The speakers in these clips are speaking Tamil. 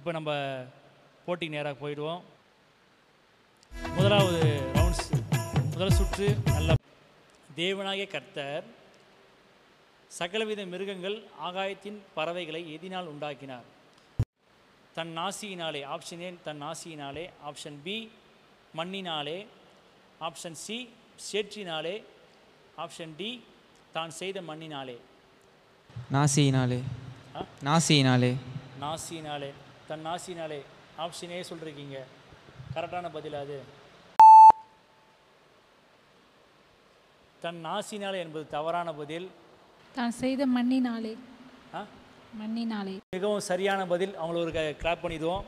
இப்போ நம்ம போட்டிக்கு நேராக போயிடுவோம் முதலாவது ரவுண்ட்ஸ் முதல் சுற்று நல்ல தேவனாகிய கர்த்தர் சகலவித மிருகங்கள் ஆகாயத்தின் பறவைகளை எதினால் உண்டாக்கினார் தன் நாசியினாலே ஆப்ஷன் ஏ தன் நாசியினாலே ஆப்ஷன் பி மண்ணினாலே ஆப்ஷன் சி சேற்றினாலே ஆப்ஷன் டி தான் செய்த மண்ணினாலே நாசியினாலே ஆ? நாசியினாலே நாசினாலே தன் நாசினாலே ஆப்ஷன் ஏ சொல்லிருக்கீங்க கரெக்டான பதில் அது தன் நாசினாலே என்பது தவறான பதில் தான் செய்த மண்ணினாலே ஆ? மண்ணினாலே மிகவும் சரியான பதில் அவங்கள ஒரு கிளாப் பண்ணிடுவோம்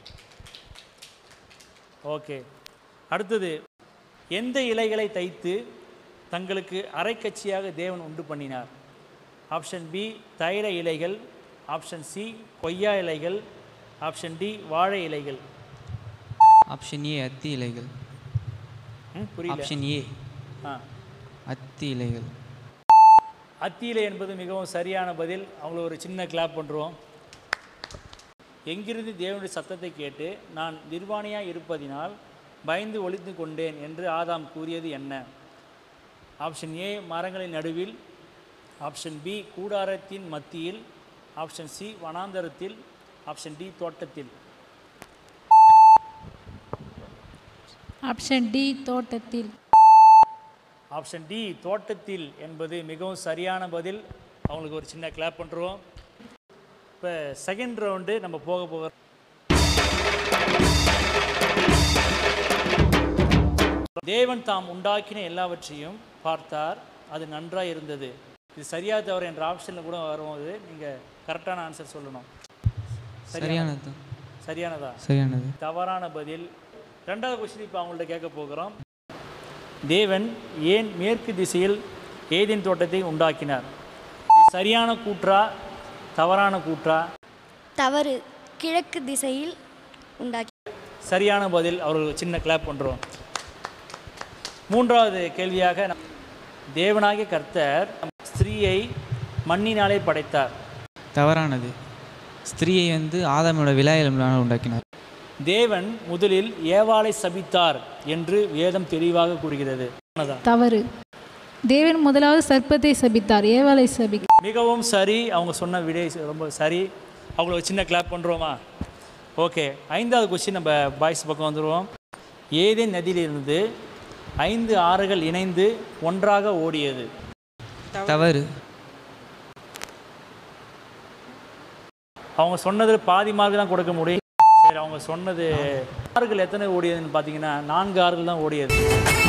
ஓகே அடுத்தது எந்த இலைகளை தைத்து தங்களுக்கு அரைக்கட்சியாக தேவன் உண்டு பண்ணினார் ஆப்ஷன் பி தைர இலைகள் ஆப்ஷன் சி கொய்யா இலைகள் ஆப்ஷன் டி வாழை இலைகள் ஆப்ஷன் ஏ அத்தி இலைகள் ம், புரியல ஆப்ஷன் ஏ ஆ அத்தி இலைகள் அத்தியிலை என்பது மிகவும் சரியான பதில் அவங்கள ஒரு சின்ன கிளாப் பண்ணுறோம் எங்கிருந்து தேவனுடைய சத்தத்தை கேட்டு நான் நிர்வாணியாக இருப்பதினால் பயந்து ஒளிந்து கொண்டேன் என்று ஆதாம் கூறியது என்ன ஆப்ஷன் ஏ மரங்களின் நடுவில் ஆப்ஷன் பி கூடாரத்தின் மத்தியில் ஆப்ஷன் சி வனாந்தரத்தில் ஆப்ஷன் டி தோட்டத்தில் ஆப்ஷன் டி தோட்டத்தில் ஆப்ஷன் டி தோட்டத்தில் என்பது மிகவும் சரியான பதில் அவங்களுக்கு ஒரு சின்ன கிளாப் பண்ணுறோம் இப்போ செகண்ட் ரவுண்டு நம்ம போக போக தேவன் தாம் உண்டாக்கின எல்லாவற்றையும் பார்த்தார் அது நன்றாக இருந்தது இது சரியா தவறு என்ற ஆப்ஷனில் கூட வரும்போது நீங்கள் கரெக்டான ஆன்சர் சொல்லணும் சரியானது தான் சரியானதா சரியானது தவறான பதில் ரெண்டாவது கொஸ்டின் இப்போ அவங்கள்ட்ட கேட்க போகிறோம் தேவன் ஏன் மேற்கு திசையில் ஏதேன் தோட்டத்தை உண்டாக்கினார் இது சரியான கூற்றா தவறான கூற்றா தவறு கிழக்கு திசையில் உண்டாக்கி சரியான பதில் அவர்கள் சின்ன கிளாப் பண்ணுறோம் மூன்றாவது கேள்வியாக நம் தேவனாகிய கர்த்தர் ஸ்திரீயை மண்ணினாலே படைத்தார் தவறானது ஸ்திரீயை வந்து ஆதாமோட விழாயலால் உண்டாக்கினார் தேவன் முதலில் ஏவாளை சபித்தார் என்று வேதம் தெளிவாக கூறுகிறது ஆனதா? தவறு தேவன் முதலாவது சர்ப்பத்தை சபித்தார் ஏவாளை சபி மிகவும் சரி அவங்க சொன்ன விடை ரொம்ப சரி அவங்கள ஒரு சின்ன கிளாப் பண்ணுறோமா ஓகே ஐந்தாவது கொஸ்டின் நம்ம பாய்ஸ் பக்கம் வந்துடுவோம் ஏதேன் நதியிலிருந்து ஐந்து ஆறுகள் இணைந்து ஒன்றாக ஓடியது தவறு அவங்க சொன்னது பாதி மார்க் தான் கொடுக்க முடியும் சரி அவங்க சொன்னது ஆறுகள் எத்தனை ஓடியதுன்னு பார்த்தீங்கன்னா நான்கு ஆறுகள் தான் ஓடியது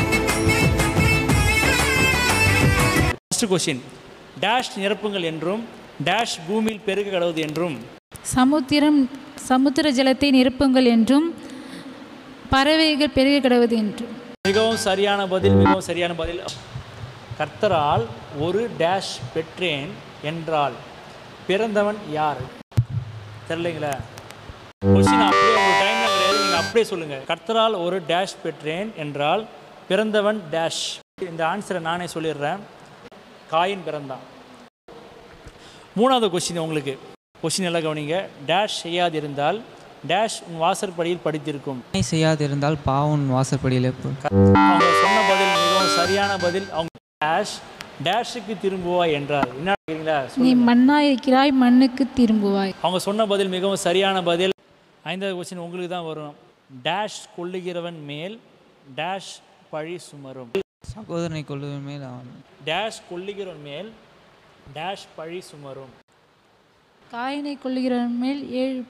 ஃபஸ்ட்டு கொஸ்டின் டேஷ் நிரப்புங்கள் என்றும் டேஷ் பூமியில் பெருக கடவுது என்றும் சமுத்திரம் சமுத்திர ஜலத்தை நிரப்புங்கள் என்றும் பறவைகள் பெருக கிடவது என்றும் மிகவும் சரியான பதில் மிகவும் சரியான பதில் கர்த்தரால் ஒரு டேஷ் பெற்றேன் என்றால் பிறந்தவன் யார் தெரியலைங்களா கொஸ்டின் அப்படியே உங்களுக்கு டைம் கிடையாது நீங்கள் அப்படியே சொல்லுங்கள் கர்த்தரால் ஒரு டேஷ் பெற்றேன் என்றால் பிறந்தவன் டேஷ் இந்த ஆன்சரை நானே சொல்லிடுறேன் காயின் பிறந்தான் மூணாவது கொஸ்டின் உங்களுக்கு கொஸ்டின் எல்லாம் கவனிங்க டேஷ் செய்யாதிருந்தால் டேஷ் உன் வாசற்படியில் படித்திருக்கும் வினை செய்யாதிருந்தால் பாவன் வாசற்படியில் போ- அவங்க சொன்ன பதில் மிகவும் சரியான பதில் அவங்க டேஷ் டேஷுக்கு திரும்புவாய் என்றார் என்ன கேக்குறீங்களா நீ சொல்லுங்க. மண்ணாயிருக்கிறாய் மண்ணுக்கு திரும்புவாய் அவங்க சொன்ன பதில் மிகவும் சரியான பதில் ஐந்தாவது கொஸ்டின் உங்களுக்கு தான் வரும் டேஷ் கொள்ளுகிறவன் மேல் டேஷ் பழி சுமரும் சகோதரனை கொள்ளுவன் மேல் அவன் டேஷ் கொள்ளுகிறவன் மேல் டேஷ் பழி சுமரும் காயினை கொள்ளுகிறவன் மேல் ஏழு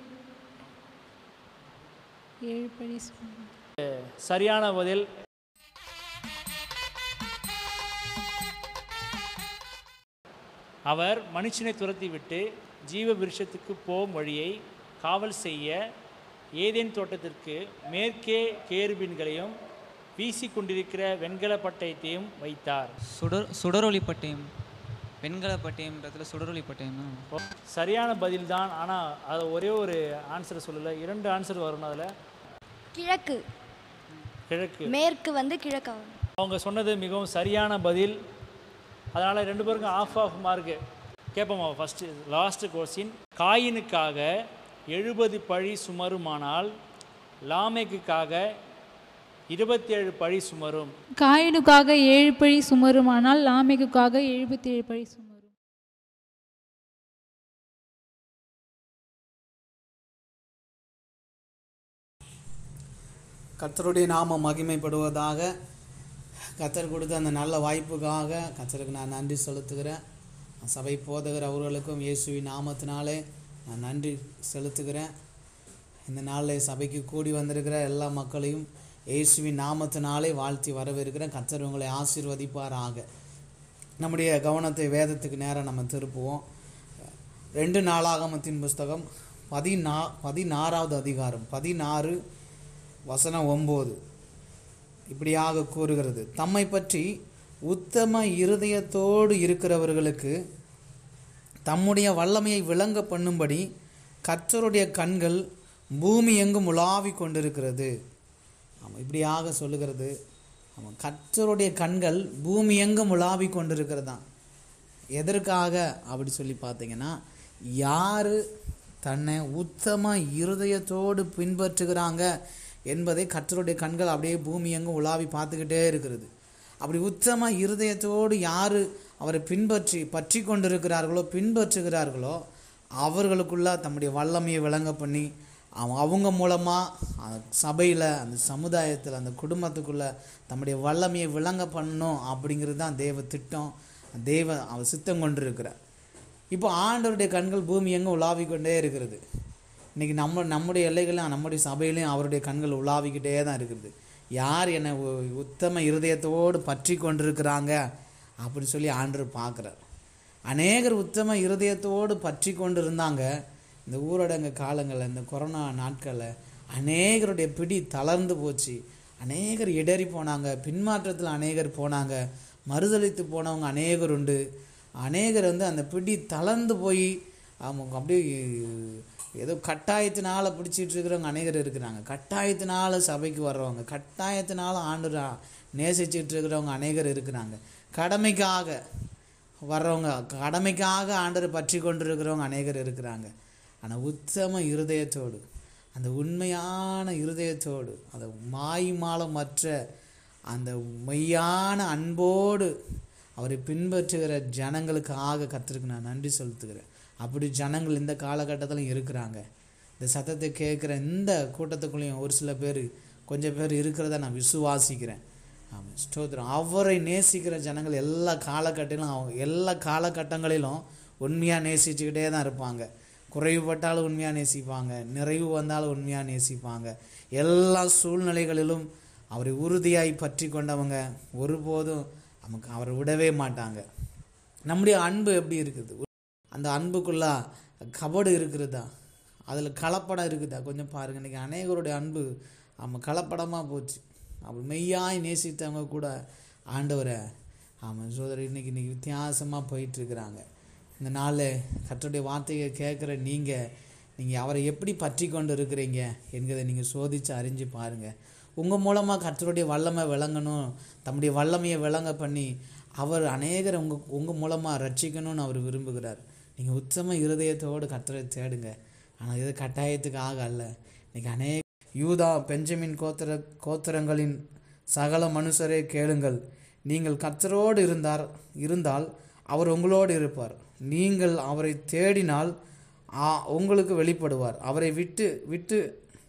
ஏழு பழி சுமரும். சரியான பதில் அவர் மனுஷனை துரத்திவிட்டு ஜீவ விருஷத்துக்கு போகும் வழியை காவல் செய்ய ஏதேன் தோட்டத்திற்கு மேற்கே கேருபீன்களையும் வீசிக் கொண்டிருக்கிற வெண்கல பட்டயத்தையும் வைத்தார் சுடர் சுடரொளி பட்டயம் வெண்கல பட்டயம்ன்றதுல சுடரொளி பட்டயம் தான் சரியான பதில் தான் ஆனால் அதை ஒரே ஒரு ஆன்சரை சொல்லலை இரண்டு ஆன்சர் வரணும் அதில் கிழக்கு கிழக்கு மேற்கு வந்து கிழக்கு ஆகும். அவங்க சொன்னது மிகவும் சரியான பதில் அதனால் ரெண்டு பேருக்கும் ஆஃப் ஆஃப் மார்க்கு கேட்போமா ஃபஸ்ட்டு லாஸ்ட்டு கொஸ்டின் காயினுக்காக எழுபது பழி சுமருமானால் லாமேக்குக்காக இருபத்தேழு பழி சுமரும் காயினுக்காக ஏழு பழி சுமருமானால் லாமேக்குக்காக எழுபத்தேழு பழி சுமரும் கர்த்தருடைய நாம மகிமைப்படுவதாக கர்த்தர் கொடுத்த அந்த நல்ல வாய்ப்புக்காக கர்த்தருக்கு நான் நன்றி செலுத்துகிறேன் சபை போதகர் அவர்களுக்கும் இயேசுவின் நாமத்தினாலே நான் நன்றி செலுத்துகிறேன் இந்த நாளில் சபைக்கு கூடி வந்திருக்கிற எல்லா மக்களையும் இயேசுவின் நாமத்தினாலே வாழ்த்தி வரவேற்கிறேன் கர்த்தர் உங்களை ஆசீர்வதிப்பாராக நம்முடைய கவனத்தை வேதத்துக்கு நேரம் நம்ம திருப்புவோம் ரெண்டு நாளாகமத்தின் புஸ்தகம் பதினா பதினாறாவது அதிகாரம் பதினாறு வசனம் ஒம்பது இப்படியாக கூறுகிறது தம்மை பற்றி உத்தம இருதயத்தோடு இருக்கிறவர்களுக்கு தம்முடைய வல்லமையை விளங்க பண்ணும்படி கர்த்தருடைய கண்கள் பூமி எங்கும் உலாவிக் கொண்டிருக்கிறது ஆமாம் இப்படியாக சொல்லுகிறது ஆமாம் கர்த்தருடைய கண்கள் பூமி எங்கும் உலாவிக் கொண்டிருக்கிறதாம் எதற்காக அப்படி சொல்லி பார்த்தீங்கன்னா யார் தன்னை உத்தம இருதயத்தோடு பின்பற்றுகிறாங்க என்பதை கர்த்தருடைய கண்கள் அப்படியே பூமி எங்கும் உலாவி பார்த்துக்கிட்டே இருக்கிறது அப்படி உத்தம இருதயத்தோடு யார் அவரை பின்பற்றி பற்றி கொண்டிருக்கிறார்களோ பின்பற்றுகிறார்களோ அவர்களுக்குள்ள தம்முடைய வல்லமையை விளங்க பண்ணி அவ- அவங்க மூலமாக அந்த சபையில் அந்த சமுதாயத்தில் அந்த குடும்பத்துக்குள்ளே தம்முடைய வல்லமையை விளங்க பண்ணணும் அப்படிங்கிறது தான் தேவ திட்டம் தேவ அவர் சித்தம் கொண்டிருக்கிறார் இப்போ ஆண்டவருடைய கண்கள் பூமி எங்கும் உலாவிக் கொண்டே இருக்கிறது இன்றைக்கி நம்ம நம்முடைய எல்லைகளையும் நம்முடைய சபையிலையும் அவருடைய கண்கள் உலாவிக்கிட்டே தான் இருக்குது யார் என்னை உ- உத்தம இருதயத்தோடு பற்றி கொண்டிருக்கிறாங்க அப்படின்னு சொல்லி ஆண்டவர் பார்க்குறார் அநேகர் உத்தம இருதயத்தோடு பற்றி கொண்டு இருந்தாங்க இந்த ஊரடங்கு காலங்களில் இந்த கொரோனா நாட்களில் அநேகருடைய பிடி தளர்ந்து போச்சு அநேகர் இடறி போனாங்க பின்மாற்றத்தில் அநேகர் போனாங்க மறுதளித்து போனவங்க அநேகர் உண்டு அநேகர் வந்து அந்த பிடி தளர்ந்து போய் அவங்க அப்படியே ஏதோ கட்டாயத்தினால பிடிச்சிட்டு இருக்கிறவங்க அநேகர் இருக்கிறாங்க கட்டாயத்தினால சபைக்கு வர்றவங்க கட்டாயத்தினால ஆண்டு நேசிச்சிட்டு இருக்கிறவங்க அநேகர் இருக்கிறாங்க கடமைக்காக வர்றவங்க கடமைக்காக ஆண்டரை பற்றி கொண்டிருக்கிறவங்க அநேகர் இருக்கிறாங்க ஆனால் உத்தம இருதயத்தோடு அந்த உண்மையான இருதயத்தோடு அந்த மாய்மாலமற்ற அந்த மெய்யான அன்போடு அவரை பின்பற்றுகிற ஜனங்களுக்காக கத்திருக்கு நான் நன்றி செலுத்துகிறேன் அப்படி ஜனங்கள் இந்த காலகட்டத்திலும் இருக்கிறாங்க இந்த சத்தத்தை கேட்குற இந்த கூட்டத்துக்குள்ளேயும் ஒரு சில பேர் கொஞ்சம் பேர் இருக்கிறத நான் விசுவாசிக்கிறேன் ஆமாம் ஸ்தோத்திரம் அவரை நேசிக்கிற ஜனங்கள் எல்லா காலகட்டத்திலும் அவங்க எல்லா காலகட்டங்களிலும் உண்மையாக நேசிச்சுக்கிட்டே தான் இருப்பாங்க குறைவுபட்டாலும் உண்மையாக நேசிப்பாங்க நிறைவு வந்தாலும் உண்மையாக நேசிப்பாங்க எல்லா சூழ்நிலைகளிலும் அவரை உறுதியாய் பற்றி கொண்டவங்க ஒருபோதும் நமக்கு அவரை விடவே மாட்டாங்க நம்முடைய அன்பு எப்படி இருக்குது அந்த அன்புக்குள்ள கபடு இருக்கிறதா அதில் கலப்படம் இருக்குதா கொஞ்சம் பாருங்கள் இன்றைக்கி அநேகருடைய அன்பு ஆமாம் கலப்படமாக போச்சு அப்படி மெய்யாய் நேசித்தவங்க கூட ஆண்டவரை ஆமாம் சோதரி இன்னைக்கு இன்னைக்கு வித்தியாசமாக போயிட்டுருக்குறாங்க இந்த நாள் கர்த்தருடைய வார்த்தையை கேட்குற நீங்கள் நீங்கள் அவரை எப்படி பற்றி கொண்டு இருக்கிறீங்க என்கிறதை நீங்கள் சோதித்து அறிஞ்சு பாருங்கள் உங்கள் மூலமாக கர்த்தருடைய வல்லமை விளங்கணும் தம்முடைய வல்லமையை விளங்க பண்ணி அவர் அநேகரை உங்கள் உங்கள் மூலமாக ரட்சிக்கணும்னு அவர் விரும்புகிறார் நீங்கள் உத்தம இருதயத்தோடு கர்த்தரை தேடுங்க ஆனால் இது கட்டாயத்துக்காக அல்ல இன்னைக்கு அநேக யூதா பெஞ்சமின் கோத்திர கோத்திரங்களின் சகல மனுஷரே கேளுங்கள் நீங்கள் கர்த்தரோடு இருந்தார் இருந்தால் அவர் உங்களோடு இருப்பார் நீங்கள் அவரை தேடினால் ஆ, உங்களுக்கு வெளிப்படுவார் அவரை விட்டு விட்டு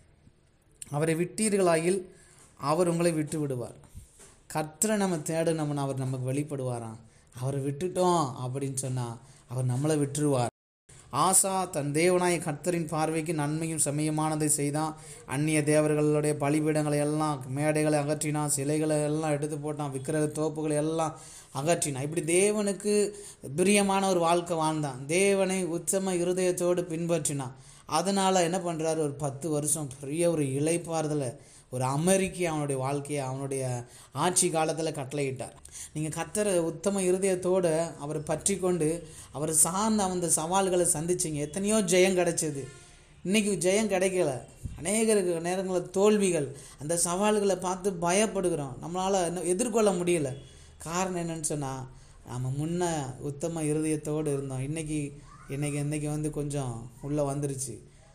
அவரை விட்டீர்களாயில் அவர் உங்களை விட்டு விடுவார் கர்த்தரை நம்ம தேடினோம்னா அவர் நமக்கு வெளிப்படுவாராம் அவரை விட்டுட்டோம் அப்படின்னு சொன்னால் அவர் நம்மளை விட்டுருவார் ஆசா தன் தேவனாய கர்த்தரின் பார்வைக்கு நன்மையும் செம்மையுமானதை செய்தான் அந்நிய தேவர்களுடைய பலிபீடங்களை எல்லாம் மேடைகளை அகற்றினான் சிலைகளை எல்லாம் எடுத்து போட்டான் விக்கிரக தோப்புகளை எல்லாம் அகற்றினான் இப்படி தேவனுக்கு பிரியமான ஒரு வாழ்க்கை வாழ்ந்தான் தேவனை உச்சம இருதயத்தோடு பின்பற்றினான் அதனால் என்ன பண்ணுறாரு ஒரு பத்து வருஷம் பெரிய ஒரு இளைப்பாறுதலை ஒரு அமெரிக்க அவனுடைய வாழ்க்கையை அவனுடைய ஆட்சி காலத்தில் கட்டளையிட்டார் நீங்கள் கத்தரை உத்தம இருதயத்தோடு அவரை பற்றி கொண்டு அவர் சார்ந்த அந்த சவால்களை சந்திச்சிங்க எத்தனையோ ஜெயம் கிடைச்சது இன்றைக்கி ஜெயம் கிடைக்கல அநேகருக்கு நேரங்களில் தோல்விகள் அந்த சவால்களை பார்த்து பயப்படுகிறோம் நம்மளால் இன்னும் எதிர்கொள்ள முடியல காரணம் என்னன்னு சொன்னால் நம்ம முன்ன உத்தம இருதயத்தோடு இருந்தோம் இன்றைக்கி இன்றைக்கி இன்றைக்கி வந்து கொஞ்சம் உள்ளே வந்துருச்சு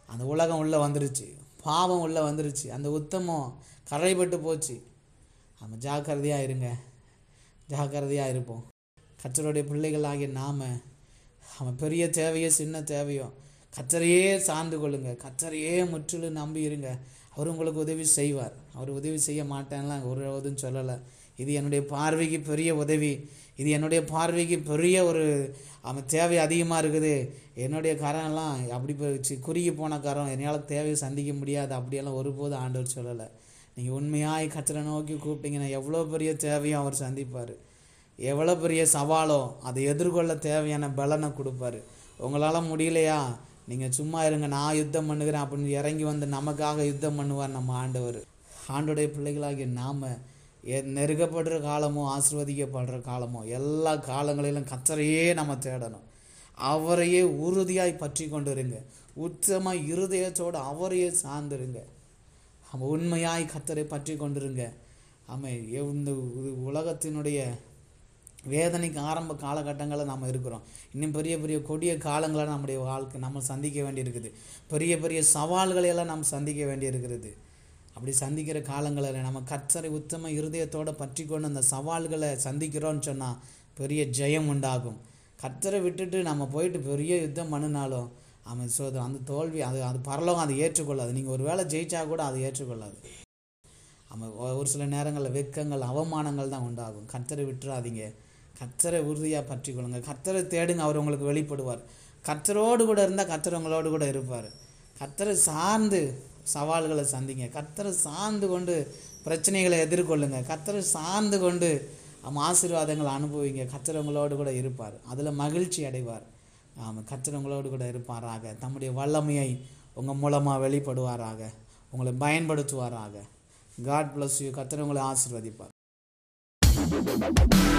அந்த உலகம் உள்ளே வந்துருச்சு பாவம் உள்ளே வந்துருச்சு அந்த உத்தமம் கரைபட்டு போச்சு நம்ம ஜாக்கிரதையாக இருங்க ஜாக்கிரதையாக இருப்போம் கத்தருடைய பிள்ளைகளாகிய நாம அவன் பெரிய தேவையோ சின்ன தேவையோ கத்தரையே சார்ந்து கொள்ளுங்க கத்தரையே முற்றிலும் நம்பி இருங்க அவர் உங்களுக்கு உதவி செய்வார் அவர் உதவி செய்ய மாட்டேன்லாம் ஒரு இதுவும் சொல்லலை இது என்னுடைய பார்வைக்கு பெரிய உதவி இது என்னுடைய பார்வைக்கு பெரிய ஒரு அவன் தேவை அதிகமாக இருக்குது என்னுடைய கரம்லாம் அப்படி போச்சு குறுகி போன கரம் என்னால் தேவையை சந்திக்க முடியாது அப்படியெல்லாம் ஒருபோதும் ஆண்டவர் சொல்லலை நீங்கள் உண்மையாய் கத்தரை நோக்கி கூப்பிட்டீங்கன்னா எவ்வளோ பெரிய தேவையும் அவர் சந்திப்பார் எவ்வளோ பெரிய சவாலோ அதை எதிர்கொள்ள தேவையான பலனை கொடுப்பாரு உங்களால் முடியலையா நீங்கள் சும்மா இருங்க நான் யுத்தம் பண்ணுகிறேன் அப்படின்னு இறங்கி வந்து நமக்காக யுத்தம் பண்ணுவார் நம்ம ஆண்டவர் ஆண்டுடைய பிள்ளைகளாகிய நாம எ- நெருக்கப்படுற காலமோ ஆசிர்வதிக்கப்படுற காலமோ எல்லா காலங்களிலும் கத்தரையே நம்ம தேடணும் அவரையே உறுதியாய் பற்றி கொண்டு இருங்க உத்தம இருதயத்தோடு அவரையே சார்ந்திருங்க அவன் உண்மையாய் கத்தரை பற்றி கொண்டிருங்க ஆமை இந்த உ- உலகத்தினுடைய வேதனைக்கு ஆரம்ப காலகட்டங்களில் நம்ம இருக்கிறோம் இன்னும் பெரிய பெரிய கொடிய காலங்களை நம்முடைய வாழ்க்கை நம்ம சந்திக்க வேண்டியிருக்குது பெரிய பெரிய சவால்களை எல்லாம் நாம் சந்திக்க வேண்டியிருக்கிறது அப்படி சந்திக்கிற காலங்களில் நம்ம கத்தரை உத்தம இருதயத்தோட பற்றி கொண்டு அந்த சவால்களை சந்திக்கிறோம்னு சொன்னால் பெரிய ஜெயம் உண்டாகும் கத்தரை விட்டுட்டு நம்ம போயிட்டு பெரிய யுத்தம் பண்ணினாலும் அவன் சோ அந்த தோல்வி அது அது பரலோகம் அதை ஏற்றுக்கொள்ளாது நீங்கள் ஒரு வேளை ஜெயிச்சா கூட அதை ஏற்றுக்கொள்ளாது நம்ம ஒ- ஒரு சில நேரங்களில் வெட்கங்கள் அவமானங்கள் தான் உண்டாகும் கத்தரை விட்டுறாதீங்க கத்தரை உறுதியாக பற்றி கொள்ளுங்க கத்தரை தேடுங்க அவர் உங்களுக்கு வெளிப்படுவார் கத்தரோடு கூட இருந்தால் கத்தர் உங்களோடு கூட இருப்பார் கத்தரை சார்ந்து சவால்களை சந்திங்க கத்தரை சார்ந்து கொண்டு பிரச்சனைகளை எதிர்கொள்ளுங்க கத்தரை சார்ந்து கொண்டு ஆமா, ஆசீர்வாதங்களை அனுபவிங்க கத்தர் உங்களோடு கூட இருப்பார் அதில் மகிழ்ச்சி அடைவார் ஆமாம் கத்தர் உங்களோடு கூட இருப்பாராக தம்முடைய வல்லமையை உங்கள் மூலமாக வெளிப்படுவாராக உங்களை பயன்படுத்துவாராக காட் bless யூ கத்தர் உங்களை ஆசீர்வதிப்பார்